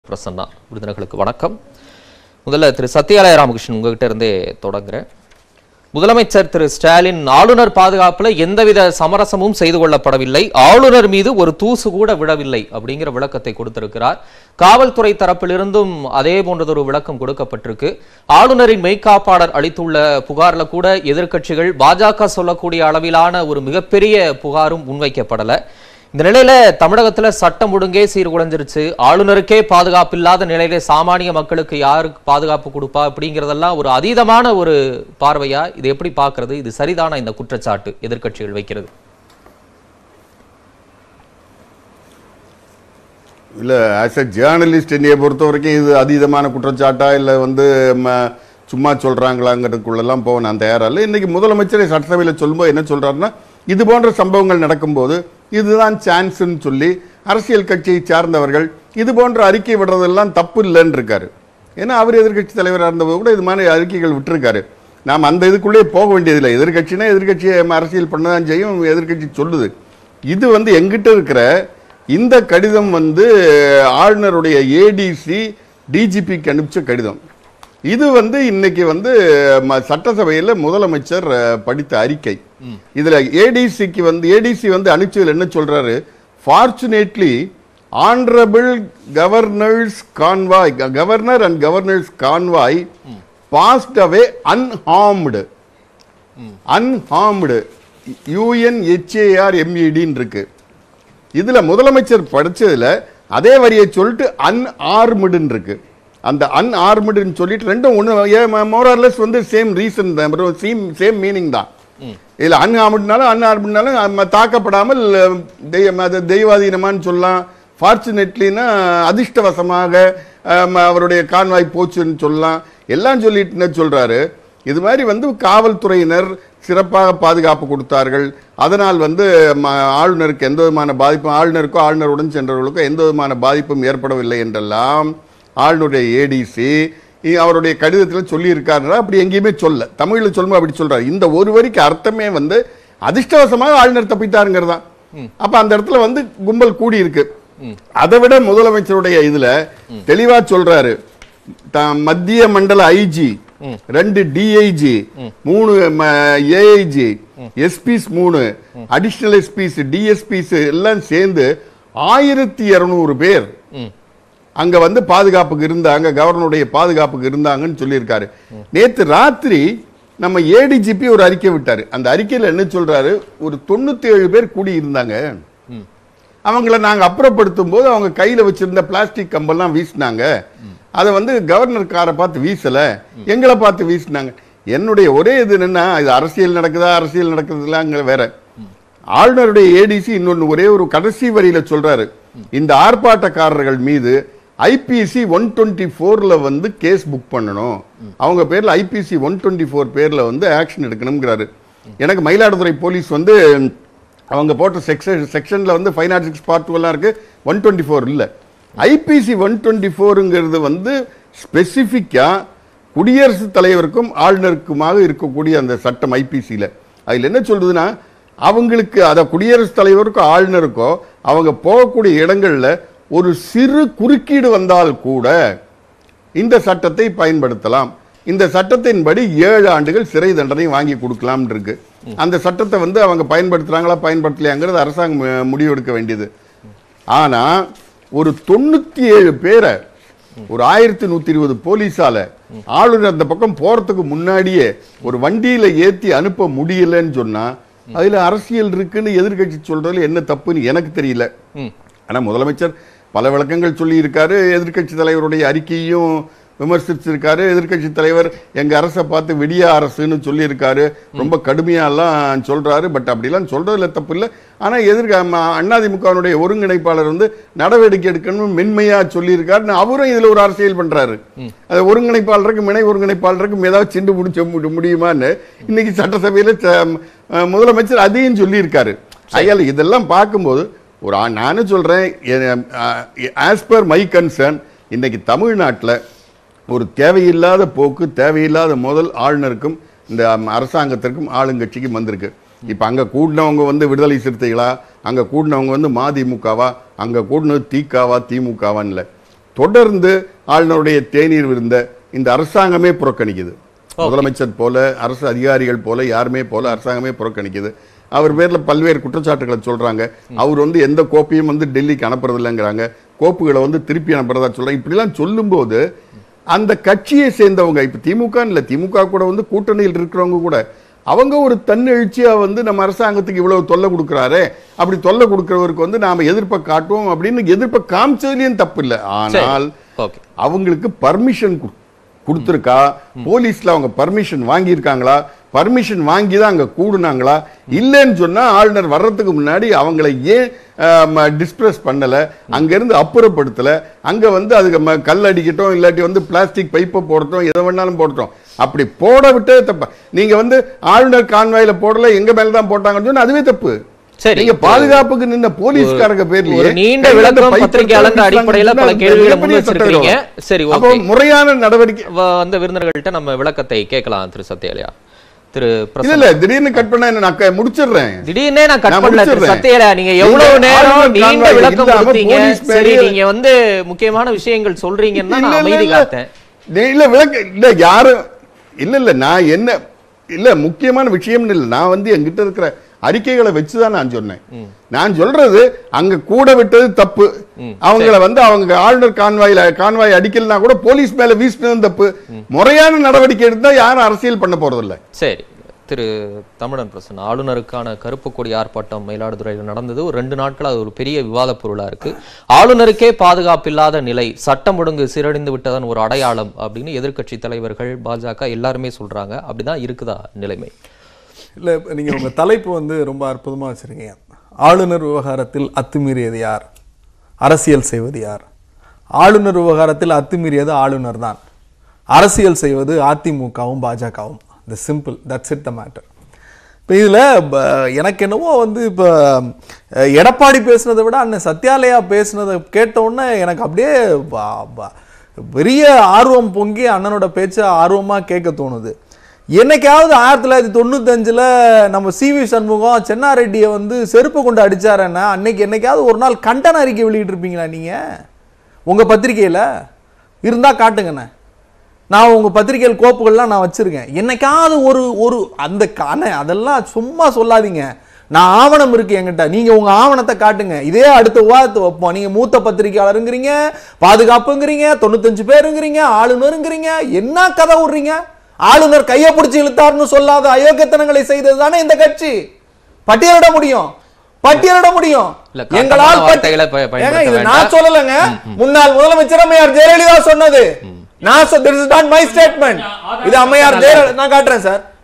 பிரசன்னா விருந்தினர்களுக்கு வணக்கம் முதல்ல திரு சத்யாலய ராமகிருஷ்ணன் உங்ககிட்ட இருந்தே தொடங்குறேன் முதலமைச்சர் திரு ஸ்டாலின் ஆளுநர் பாதுகாப்புல எந்தவித சமரசமும் செய்து கொள்ளப்படவில்லை ஆளுநர் மீது ஒரு தூசு கூட விழவில்லை அப்படிங்கிற விளக்கத்தை கொடுத்திருக்கிறார் காவல்துறை தரப்பிலிருந்தும் அதே போன்றதொரு விளக்கம் கொடுக்கப்பட்டிருக்கு ஆளுநரின் மெய்க்காப்பாளர் அளித்துள்ள புகார்ல கூட எதிர்க்கட்சிகள் பாஜக சொல்லக்கூடிய அளவிலான ஒரு மிகப்பெரிய புகாரும் முன்வைக்கப்படல இந்த நிலையில தமிழகத்துல சட்டம் ஒழுங்கே சீர்குலைஞ்சிருச்சு ஆளுநருக்கே பாதுகாப்பு இல்லாத நிலையில சாமானிய மக்களுக்கு யாருக்கு பாதுகாப்பு கொடுப்பா அப்படிங்கறதெல்லாம் ஒரு அதீதமான ஒரு பார்வையா இது எப்படி பார்க்கிறது இது சரிதானா இந்த குற்றச்சாட்டு எதிர்க்கட்சிகள் வைக்கிறது இல்லை ஆஸ் எ ஜேர்னலிஸ்ட் என்னையை பொறுத்த வரைக்கும் இது அதீதமான குற்றச்சாட்டா இல்லை வந்து ம, சும்மா சொல்கிறாங்களாங்கிறதுக்குள்ளெல்லாம் போக நான் தயாரா இல்லை இன்றைக்கி முதலமைச்சரை சட்டசபையில் சொல்லும்போது என்ன சொல்கிறாருன்னா இது போன்ற சம்பவங்கள் நடக்கும்போது இதுதான் சான்ஸ்ன்னு சொல்லி அரசியல் கட்சியை சார்ந்தவர்கள் இது போன்ற அறிக்கை விடுறதெல்லாம் தப்பு இல்லைன்னு இருக்காரு ஏன்னா அவர் எதிர்க்கட்சி தலைவராக இருந்தபோது கூட இது மாதிரி அறிக்கைகள் விட்டுருக்காரு நாம் அந்த இதுக்குள்ளே போக வேண்டியதில்லை எதிர்க்கட்சினா எதிர்க்கட்சியை அரசியல் பண்ண தான் செய்யும் எதிர்க்கட்சி சொல்லுது இது வந்து எங்கிட்ட இருக்கிற இந்த கடிதம் வந்து ஆளுநருடைய ஏடிசி டிஜிபிக்கு அனுப்பிச்ச கடிதம் இது வந்து இன்னைக்கு வந்து ம- சட்டசபையில் முதலமைச்சர் அஹ், படித்த அறிக்கை இதுல ஏடிசிக்கு வந்து ஏடிசி வந்து அனுப்பிச்சதுல என்ன சொல்றாரு fortunately honourable governor's convoy governor and governor's convoy passed away unharmed unharmed யூஎன்ஹெச்ஏஆர் எம்இடின்னு இருக்கு இதுல முதலமைச்சர் படிச்சதுல அதே வரியை சொல்லிட்டு அன்ஆர்முடுன்னு இருக்கு அந்த அன்ஆர்முடுன்னு சொல்லிட்டு ரெண்டும் ஒன்று மோரர்லெஸ் வந்து சேம் ரீசன் தான் சேம் சேம் மீனிங் தான் இதுல அன்ஆர்முட்னாலும் அன்ஆர்முட்னாலும் தாக்கப்படாமல் அஹ், தெய்வ- அது தெய்வாதீனமான்னு சொல்லலாம் ஃபார்ச்சுனேட்லினா அதிர்ஷ்டவசமாக அஹ், அவருடைய கான்வாய் போச்சுன்னு சொல்லலாம் எல்லாம் சொல்லிட்டு என்ன சொல்றாரு இது மாதிரி வந்து காவல்துறையினர் சிறப்பாக பாதுகாப்பு கொடுத்தார்கள் அதனால் வந்து ம- ஆளுநருக்கு எந்த விதமான பாதிப்பும் ஆளுநருக்கோ ஆளுநருடன் சென்றவர்களுக்கோ எந்த விதமான பாதிப்பும் ஏற்படவில்லை என்றெல்லாம் ஆளுநருடைய ஏடிசி அவருடைய கடிதத்தில் சொல்லியிருக்காருன்னா அப்படி எங்கேயுமே சொல்ல தமிழில் சொல்லும்போது அப்படி சொல்றாரு இந்த ஒரு வரிக்கு அர்த்தமே வந்து அதிர்ஷ்டவசமாக ஆளுநர் தப்பித்தாருங்கிறதான் அப்ப அந்த இடத்துல வந்து கும்பல் கூடி இருக்கு அதை விட முதலமைச்சருடைய இதுல தெளிவா சொல்றாரு த- மத்திய மண்டல ஐஜி ரெண்டு டிஐஜி மூணு ஏஐஜி எஸ்பிஸ் மூணு அடிஷனல் எஸ்பிஸ் டிஎஸ்பிஸ் எல்லாம் சேர்ந்து ஆயிரத்தி இருநூறு பேர் அங்க வந்து பாதுகாப்புக்கு இருந்தாங்க கவர்னருடைய பாதுகாப்புக்கு இருந்தாங்கன்னு சொல்லியிருக்காரு நேத்து ராத்திரி நம்ம ஏடிஜிபி ஒரு அறிக்கை விட்டாரு அந்த அறிக்கையில என்ன சொல்றாரு ஒரு தொண்ணூத்தி ஏழு பேர் கூடி இருந்தாங்க அவங்கள நாங்க அப்புறப்படுத்தும் போது அவங்க கையில வச்சிருந்த பிளாஸ்டிக் கம்பெல்லாம் வீசினாங்க அதை வந்து கவர்னர் காரை பார்த்து வீசல எங்களை பார்த்து வீசினாங்க என்னுடைய ஒரே இது என்னன்னா இது அரசியல் நடக்குதா அரசியல் நடக்குதுலாங்கிற வேற ஆளுநருடைய ஏடிசி இன்னொன்னு ஒரே ஒரு கடைசி வரியில சொல்றாரு இந்த ஆர்ப்பாட்டக்காரர்கள் மீது ஐபிசி ஒன் டுவெண்ட்டி ஃபோர்ல வந்து கேஸ் புக் பண்ணணும் அவங்க பேர்ல ஐபிசி ஒன் டுவெண்ட்டி ஃபோர் பேர்ல வந்து ஆக்ஷன் எடுக்கணுங்கிறாரு எனக்கு மயிலாடுதுறை போலீஸ் வந்து அவங்க போட்ட செக்ஷன் செக்ஷன்ல வந்து ஃபைவ் நாட் சிக்ஸ் பார்ட் எல்லாம் இருக்கு ஒன் டுவெண்ட்டி ஃபோர் இல்லை ஐபிசி ஒன் டுவெண்ட்டி ஃபோருங்கிறது வந்து ஸ்பெசிஃபிக்கா குடியரசுத் தலைவருக்கும் ஆளுநருக்குமாக இருக்கக்கூடிய அந்த சட்டம் ஐபிசியில் அதில் என்ன சொல்றதுன்னா அவங்களுக்கு அதை குடியரசுத் தலைவருக்கோ ஆளுநருக்கோ அவங்க போகக்கூடிய இடங்கள்ல ஒரு சிறு குறுக்கீடு வந்தால் கூட இந்த சட்டத்தை பயன்படுத்தலாம் இந்த சட்டத்தின்படி ஏழு ஆண்டுகள் சிறை தண்டனை வாங்கி கொடுக்கலாம் இருக்கு அந்த சட்டத்தை வந்து அவங்க பயன்படுத்துறாங்களா பயன்படுத்தலையாங்கிறது அரசாங்கம் அஹ், முடிவெடுக்க வேண்டியது ஆனா ஒரு தொண்ணூத்தி ஏழு பேரை ஒரு ஆயிரத்தி நூத்தி இருபது போலீஸால ஆளுநர் அந்த பக்கம் போறதுக்கு முன்னாடியே ஒரு வண்டியில ஏத்தி அனுப்ப முடியலன்னு சொன்னா அதுல அரசியல் இருக்குன்னு எதிர்க்கட்சி சொல்றதுல என்ன தப்புன்னு எனக்கு தெரியல ம். ஆனா முதலமைச்சர் பல விளக்கங்கள் சொல்லி இருக்காரு எதிர்க்கட்சி தலைவருடைய அறிக்கையும் விமர்சிச்சிருக்காரு எதிர்க்கட்சி தலைவர் எங்க அரசை பார்த்து விடிய அரசுன்னு சொல்லியிருக்காரு ரொம்ப கடுமையாலாம் சொல்றாரு பட் அப்படிலாம் சொல்றதுல தப்பு இல்லை ஆனா எதிர்க்க அதிமுகவினுடைய ஒருங்கிணைப்பாளர் வந்து நடவடிக்கை எடுக்கணும் மென்மையா சொல்லியிருக்காரு அவரும் இதுல ஒரு அரசியல் பண்றாரு அது ஒருங்கிணைப்பாளருக்கும் இணை ஒருங்கிணைப்பாளருக்கும் ஏதாவது சிண்டு முடிச்ச மு- முடியுமான்னு இன்னைக்கு சட்டசபையில ச- அஹ் முதலமைச்சர் அதையும் சொல்லியிருக்காரு ஐயால இதெல்லாம் பார்க்கும்போது ஒரு ஆ- நானே சொல்றேன் ஆஸ் பர் மை கன்சர்ன் இன்னைக்கு தமிழ்நாட்டில் ஒரு தேவையில்லாத போக்கு தேவையில்லாத முதல் ஆளுநருக்கும் இந்த அரசாங்கத்திற்கும் ஆளுங்கட்சிக்கும் வந்திருக்கு இப்போ அங்கே கூடினவங்க வந்து விடுதலை சிறுத்தைகளா அங்கே கூடினவங்க வந்து மதிமுகவா அங்கே கூடினது திகாவா திமுகவான்னு இல்லை தொடர்ந்து ஆளுநருடைய தேநீர் விருந்த இந்த அரசாங்கமே புறக்கணிக்குது முதலமைச்சர் போல அரசு அதிகாரிகள் போல யாருமே போல அரசாங்கமே புறக்கணிக்குது அவர் பேர்ல பல்வேறு குற்றச்சாட்டுகளை சொல்றாங்க அவர் வந்து எந்த கோப்பையும் வந்து டெல்லிக்கு அனுப்புறது இல்லைங்கிறாங்க கோப்புகளை வந்து திருப்பி அனுப்புறதா சொல்றாங்க இப்படிலாம் சொல்லும்போது அந்த கட்சியை சேர்ந்தவங்க இப்ப திமுக இல்ல திமுக கூட வந்து கூட்டணியில் இருக்கிறவங்க கூட அவங்க ஒரு தன்னெழுச்சியா வந்து நம்ம அரசாங்கத்துக்கு இவ்வளவு தொல்லை கொடுக்குறாரே அப்படி தொல்லை கொடுக்கிறவருக்கு வந்து நாம எதிர்ப்பை காட்டுவோம் அப்படின்னு எதிர்ப்பை காமிச்சதுலயும் தப்பு இல்லை ஆனால் ஓகே அவங்களுக்கு பர்மிஷன் கொடுத்துருக்கா போலீஸ்ல அவங்க பர்மிஷன் வாங்கியிருக்காங்களா பர்மிஷன் வாங்கி தான் அங்க கூடுனாங்களா இல்லைன்னு சொன்னா ஆளுநர் வர்றதுக்கு முன்னாடி அவங்களை ஏன் டிஸ்பிரஸ் பண்ணல அங்க இருந்து அப்புறப்படுத்தல அங்க வந்து அதுக்கு ம- கல் அடிக்கட்டும் இல்லாட்டி வந்து பிளாஸ்டிக் பைப்பை போடட்டும் எதை வேணாலும் போடட்டும் அப்படி போட விட்டே தப்பு நீங்க வந்து ஆளுநர் கான்வாயில போடல எங்க மேல தான் போட்டாங்கன்னு சொன்னா அதுவே தப்பு சரி நீங்க பாதுகாப்புக்கு நின்ன போலீஸ்காரங்க பேர்லயே ஒரு நீண்ட கையில விளக்கம் பைப் பத்திரிகையாளர் எடுத்து அடிப்படையில பல வீசுறாங்க. கேள்விகளை முன் மிகப்பெரிய வச்சிருக்கீங்க சட்டவிரோதம். சரி அப்போ ஓகே முறையான நடவடிக்கை வந்த விருந்தினர்கள்ட்ட நம்ம விளக்கத்தை கேட்கலாம் திரு சத்யலையா திரு இல்ல பிரசன்னா இல்ல திடீர்னு கட் பண்ணா என்ன நான் க- முடிச்சிடுறேன் திடீர்னே நான் கட் நான் பண்ணல திரு முடிச்சிடுறேன். சத்யலையா நீங்க எவ்வளவு நீங்க நேரம் ஆளுநர் நீண்ட கான்வாய் விளக்கம் இல்லாம கொடுத்தீங்க போலீஸ் சரி மேலேயே- நீங்க வந்து முக்கியமான விஷயங்கள் சொல்றீங்கன்னா இல்ல, நான் இல்ல, அமைதி இல்ல. காத்தேன் இல்ல, இல்ல விளக்க இல்ல யாரும் இல்ல இல்ல நான் என்ன இல்ல முக்கியமான விஷயம்னு இல்ல நான் வந்து என்கிட்ட இருக்கிற அறிக்கைகளை வச்சுதான் நான் சொன்னேன் நான் சொல்றது அங்க கூட விட்டது தப்பு அவங்கள வந்து அவங்க ஆளுநர் கான்வாயில கான்வாய் அடிக்கலனா கூட போலீஸ் மேல வீசினது தப்பு முறையான நடவடிக்கை எடுத்தா யாரும் அரசியல் பண்ண போறது இல்ல சரி திரு தமிழன் பிரசன் ஆளுநருக்கான கருப்பு கொடி ஆர்ப்பாட்டம் மயிலாடுதுறையில் நடந்தது ஒரு ரெண்டு நாட்கள் அது ஒரு பெரிய விவாத பொருளா இருக்கு ஆளுநருக்கே பாதுகாப்பில்லாத நிலை சட்டம் ஒழுங்கு சீரழிந்து விட்டதன் ஒரு அடையாளம் அப்படின்னு எதிர்க்கட்சி தலைவர்கள் பாஜக எல்லாருமே சொல்றாங்க அப்படிதான் இருக்குதா நிலைமை இல்லை நீங்கள் உங்கள் தலைப்பு வந்து ரொம்ப அற்புதமாக வச்சுருக்கீங்க ஆளுநர் விவகாரத்தில் அத்துமீறியது யார் அரசியல் செய்வது யார் ஆளுநர் விவகாரத்தில் அத்துமீறியது ஆளுநர் தான் அரசியல் செய்வது அதிமுகவும் பாஜகவும் the simple that's it the matter இப்போ இதில் எனக்கு என்னவோ வந்து இப்போ எடப்பாடி பேசுனதை விட அண்ணன் சத்யாலயா பேசுனதை கேட்ட உடனே எனக்கு அப்படியே ப- ப- பெரிய ஆர்வம் பொங்கி அண்ணனோட பேச்சை ஆர்வமாக கேட்க தோணுது என்னைக்காவது ஆயிரத்தி தொள்ளாயிரத்தி தொண்ணூத்தஞ்சில் நம்ம சி வி சண்முகம் சென்னாரெட்டியை வந்து செருப்பு கொண்டு அடிச்சாரன்னா அன்னைக்கு என்னைக்காவது ஒரு நாள் கண்டன அறிக்கை வெளியிட்டிருப்பீங்களா நீங்கள் உங்கள் பத்திரிக்கையில் இருந்தால் காட்டுங்கண்ணே நான் உங்கள் பத்திரிகைகள் கோப்புகள்லாம் நான் வச்சுருக்கேன் என்னைக்காவது ஒரு ஒரு அந்த காண அதெல்லாம் சும்மா சொல்லாதீங்க நான் ஆவணம் இருக்கு என்கிட்ட நீங்கள் உங்கள் ஆவணத்தை காட்டுங்க இதே அடுத்த விவாதத்தை வைப்போம் நீங்கள் மூத்த பத்திரிகையாளருங்கிறீங்க பாதுகாப்புங்கிறீங்க தொண்ணூத்தஞ்சு பேருங்கிறீங்க ஆளுநருங்கிறீங்க என்ன கதை விடுறீங்க ஆளுநர் கையை பிடிச்சி இழுத்தாருன்னு சொல்லாத அயோக்கியத்தனங்களை செய்தது தானே இந்த கட்சி பட்டியலிட முடியும் பட்டியலிட முடியும் இல்ல, காட்டமான எங்களால் பட்டி- வார்த்தைகளை ப- பயன்படுத்த ஏங்க, இது வேண்டாம். நான் சொல்லலைங்க முன்னாள் முதலமைச்சர் அம்மையார் ஜெயலலிதா சொன்னது நான் சொ- this is not my statement இது அம்மையார் ஜெயலலிதா நான் காட்டுறேன் சார்